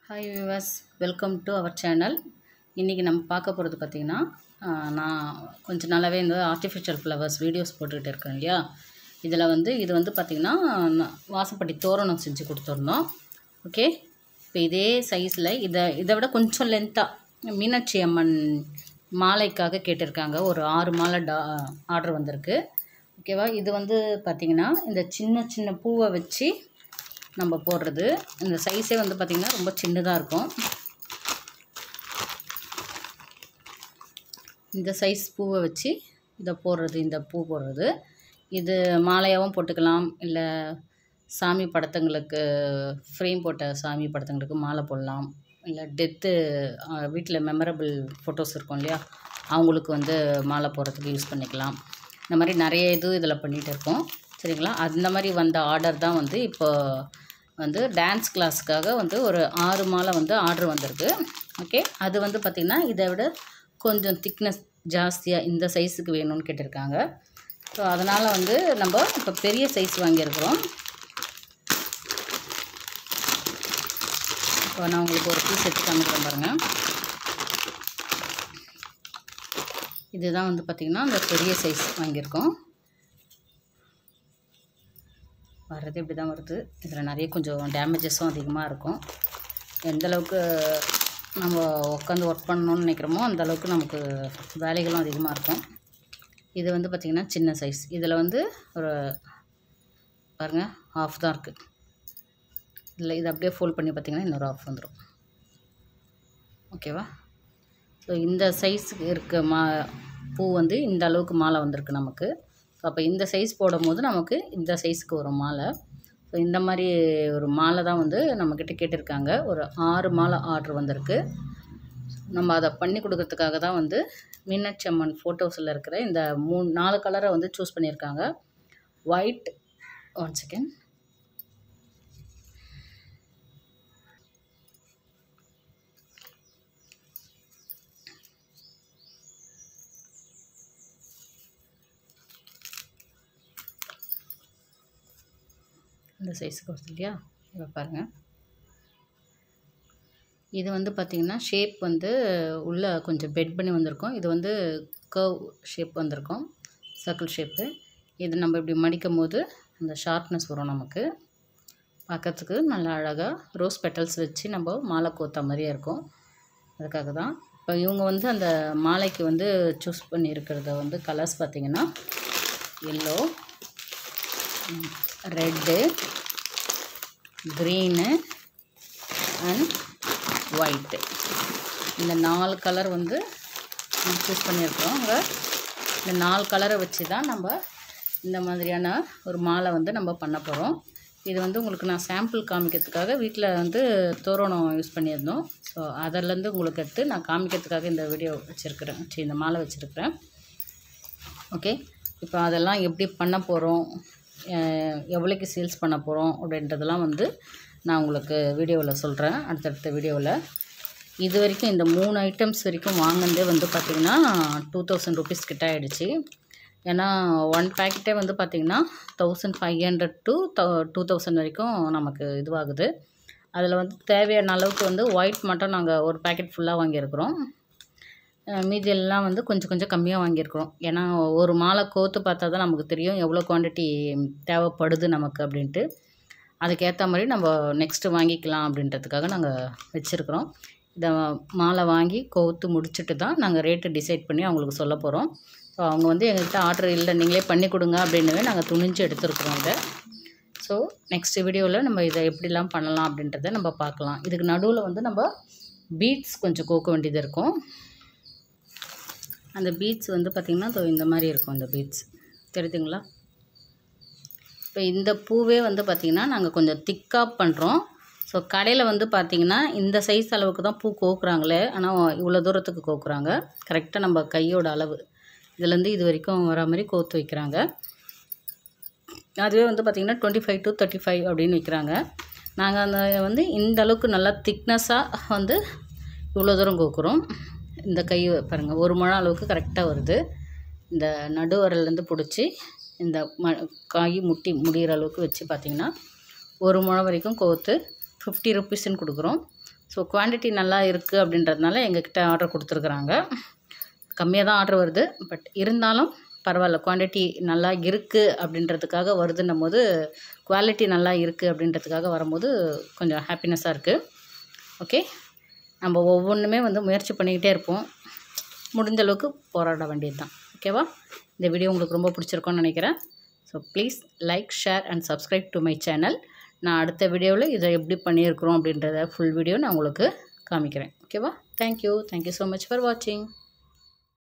hi viewers welcome to our channel இன்றைக்கி நம்ம பார்க்க போகிறது பார்த்திங்கன்னா ஆஹ், நான் கொஞ்ச நாளாகவே இந்த ஆர்டிஃபிஷியல் ஃப்ளவர்ஸ் வீடியோஸ் போட்டுக்கிட்டு இருக்கேன் இல்லையா இதில் வந்து இது வந்து பார்த்திங்கன்னா நான் வாசப்படி தோரணம் செஞ்சு கொடுத்துருந்தோம் ஓகே இப்போ இதே சைஸில் இதை இதை விட கொஞ்சம் லென்த்தாக மீனாட்சி அம்மன் மாலைக்காக கேட்டிருக்காங்க ஒரு ஆறு மாலை டா ஆர்டர் வந்திருக்கு ஓகேவா இது வந்து பார்த்திங்கன்னா இந்த சின்ன சின்ன பூவை வச்சு நம்ம போடுறது இந்த சைஸே வந்து பார்த்திங்கன்னா ரொம்ப சின்னதாக இருக்கும் இந்த சைஸ் பூவை வச்சு இதை போடுறது இந்த பூ போடுறது இது மாலையாகவும் போட்டுக்கலாம் இல்லை சாமி படத்துங்களுக்கு ஃப்ரேம் போட்ட சாமி படத்துங்களுக்கு மாலை போடலாம் இல்லை டெத்து வீட்டில் மெமரபிள் ஃபோட்டோஸ் இருக்கும் இல்லையா அவங்களுக்கு வந்து மாலை போடுறதுக்கு யூஸ் பண்ணிக்கலாம் இந்த மாதிரி நிறைய இது இதில் பண்ணிகிட்டு இருக்கோம் சரிங்களா அந்த மாதிரி வந்த ஆர்டர் தான் வந்து இப்போ வந்து டான்ஸ் கிளாஸ்க்காக வந்து ஒரு ஆறு மாலை வந்து ஆர்டர் வந்திருக்கு ஓகே அது வந்து பார்த்திங்கன்னா இதை விட கொஞ்சம் திக்னஸ் ஜாஸ்தியாக இந்த சைஸுக்கு வேணும்னு கேட்டிருக்காங்க ஸோ அதனால் வந்து நம்ம இப்போ பெரிய சைஸ் வாங்கியிருக்கிறோம் இப்போ நான் உங்களுக்கு ஒரு பீஸ் எடுத்து காமிக்கிறேன் பாருங்கள் இதுதான் வந்து பார்த்திங்கன்னா அந்த பெரிய சைஸ் வாங்கியிருக்கோம் வர்றது இப்படி தான் வருது இதில் நிறைய கொஞ்சம் டேமேஜஸும் அதிகமாக இருக்கும் எந்த அளவுக்கு நம்ம உட்காந்து ஒர்க் பண்ணணும்னு நினைக்கிறோமோ அந்த அளவுக்கு நமக்கு வேலைகளும் அதிகமாக இருக்கும் இது வந்து பார்த்திங்கன்னா சின்ன சைஸ் இதில் வந்து ஒரு பாருங்கள் ஆஃப் தான் இருக்குது இதில் இது அப்படியே ஃபோல்ட் பண்ணி பார்த்திங்கன்னா இன்னொரு ஆஃப் வந்துடும் ஓகேவா ஸோ இந்த சைஸுக்கு இருக்க மா பூ வந்து இந்த அளவுக்கு மாலை வந்திருக்கு நமக்கு ஸோ அப்போ இந்த சைஸ் போடும்போது நமக்கு இந்த சைஸுக்கு ஒரு மாலை ஸோ இந்த மாதிரி ஒரு மாலை தான் வந்து நம்மக்கிட்ட கேட்டிருக்காங்க ஒரு ஆறு மாலை ஆர்டர் வந்திருக்கு நம்ம அதை பண்ணி கொடுக்கறதுக்காக தான் வந்து மீனாட்சி அம்மன் ஃபோட்டோஸில் இருக்கிற இந்த மூணு நாலு கலரை வந்து சூஸ் பண்ணியிருக்காங்க ஒயிட் ஒன் செகண்ட் இந்த சைஸுக்கு வருது இல்லையா இதை பாருங்கள் இது வந்து பார்த்திங்கன்னா ஷேப் வந்து உள்ளே கொஞ்சம் பெட் பண்ணி வந்திருக்கும் இது வந்து கர்வ் ஷேப் வந்திருக்கும் சர்க்கிள் ஷேப்பு இது நம்ம இப்படி மடிக்கும் போது அந்த ஷார்ப்னஸ் வரும் நமக்கு பார்க்கறதுக்கு நல்லா அழகாக ரோஸ் பெட்டல்ஸ் வச்சு நம்ம மாலை கோத்த மாதிரியே இருக்கும் அதுக்காக தான் இப்போ இவங்க வந்து அந்த மாலைக்கு வந்து சூஸ் பண்ணியிருக்கிறத வந்து கலர்ஸ் பார்த்திங்கன்னா yellow red green and white இந்த நாலு கலர் வந்து சூஸ் பண்ணியிருக்கோம் அங்கே இந்த நாலு கலரை வச்சு தான் நம்ம இந்த மாதிரியான ஒரு மாலை வந்து நம்ம பண்ண போகிறோம் இது வந்து உங்களுக்கு நான் சாம்பிள் காமிக்கிறதுக்காக வீட்டில் வந்து தோரணம் யூஸ் பண்ணியிருந்தோம் ஸோ அதிலேருந்து உங்களுக்கு எடுத்து நான் காமிக்கிறதுக்காக இந்த வீடியோ வச்சுருக்கிறேன் சரி இந்த மாலை வச்சுருக்கிறேன் ஓகே இப்போ அதெல்லாம் எப்படி பண்ண போகிறோம் எவ்வளோக்கு சேல்ஸ் பண்ண போகிறோம் அப்படின்றதெல்லாம் வந்து நான் உங்களுக்கு வீடியோவில் சொல்கிறேன் அடுத்தடுத்த வீடியோவில் இது வரைக்கும் இந்த மூணு ஐட்டம்ஸ் வரைக்கும் வாங்கினதே வந்து பார்த்திங்கன்னா டூ தௌசண்ட் ருபீஸ் கிட்ட ஆகிடுச்சு ஏன்னா ஒன் பேக்கெட்டே வந்து பார்த்திங்கன்னா thousand five hundred to two thousand வரைக்கும் நமக்கு இதுவாகுது அதில் வந்து தேவையான அளவுக்கு வந்து ஒயிட் மட்டும் நாங்கள் ஒரு பேக்கெட் ஃபுல்லாக வாங்கியிருக்கிறோம் அஹ் மீதி எல்லாம் வந்து கொஞ்சம் கொஞ்சம் கம்மியாக வாங்கியிருக்கிறோம் ஏன்னா ஒரு மாலை கோத்து பார்த்தா தான் நமக்கு தெரியும் எவ்வளோ குவான்டிட்டி தேவைப்படுது நமக்கு அப்படின்ட்டு அதுக்கேற்ற மாதிரி நம்ம நெக்ஸ்ட்டு வாங்கிக்கலாம் அப்படின்றதுக்காக நாங்கள் வச்சுருக்குறோம் இதை மாலை வாங்கி கோத்து முடிச்சுட்டு தான் நாங்கள் ரேட்டு டிசைட் பண்ணி அவங்களுக்கு சொல்ல போகிறோம் ஸோ அவங்க வந்து எங்கள்கிட்ட ஆர்டர் இல்லை நீங்களே பண்ணி கொடுங்க அப்படின்னவே நாங்கள் துணிஞ்சு எடுத்துருக்குறோம் இதை ஸோ நெக்ஸ்ட் வீடியோவில் நம்ம இதை எப்படிலாம் பண்ணலாம் அப்படின்றத நம்ம பார்க்கலாம் இதுக்கு நடுவில் வந்து நம்ம பீட்ஸ் கொஞ்சம் கோக்க வேண்டியது இருக்கும் அந்த பீட்ஸ் வந்து பார்த்திங்கன்னா இதோ இந்த மாதிரி இருக்கும் அந்த பீட்ஸ் தெரியுதுங்களா இப்போ இந்த பூவே வந்து பார்த்திங்கன்னா நாங்கள் கொஞ்சம் திக்காக பண்ணுறோம் ஸோ கடையில் வந்து பார்த்திங்கன்னா இந்த சைஸ் அளவுக்கு தான் பூ கோக்குறாங்களே ஆனால் இவ்வளோ தூரத்துக்கு கோக்குறாங்க கரெக்டாக நம்ம கையோட அளவு இதுலேருந்து இது வரைக்கும் வர மாதிரி கோத்து வைக்கிறாங்க அதுவே வந்து பார்த்திங்கன்னா twenty five to thirty five அப்படின்னு விற்கிறாங்க நாங்கள் அந்த வந்து இந்த அளவுக்கு நல்லா திக்னஸாக வந்து இவ்வளோ தூரம் கோக்குறோம் இந்த கை பாருங்கள் ஒரு முழம் அளவுக்கு கரெக்டாக வருது இந்த நடுவரல்லேருந்து பிடிச்சி இந்த ம காய் முட்டி முடிகிற அளவுக்கு வச்சு பார்த்திங்கன்னா ஒரு முழம் வரைக்கும் கோர்த்து ஃபிஃப்டி ருபீஸ்ன்னு கொடுக்குறோம் ஸோ குவான்டிட்டி நல்லா இருக்குது அப்படின்றதுனால எங்ககிட்ட ஆர்டர் கொடுத்துருக்குறாங்க கம்மியாக தான் ஆர்டர் வருது பட் இருந்தாலும் பரவாயில்ல குவான்டிட்டி நல்லா இருக்குது அப்படின்றதுக்காக வருதுன்னும் போது குவாலிட்டி நல்லா இருக்குது அப்படின்றதுக்காக வரும்போது கொஞ்சம் ஹாப்பினஸ்ஸாக இருக்குது ஓகே நம்ம ஒவ்வொன்றுமே வந்து முயற்சி பண்ணிக்கிட்டே இருப்போம் முடிஞ்ச அளவுக்கு போராட வேண்டியது தான் ஓகேவா இந்த வீடியோ உங்களுக்கு ரொம்ப பிடிச்சிருக்கோன்னு நினைக்கிறேன் so please like share and subscribe to my channel நான் அடுத்த வீடியோவில் இதை எப்படி பண்ணியிருக்கிறோம் அப்படின்றத ஃபுல் வீடியோ நான் உங்களுக்கு காமிக்கிறேன் ஓகேவா thank you thank you so much for வாட்சிங்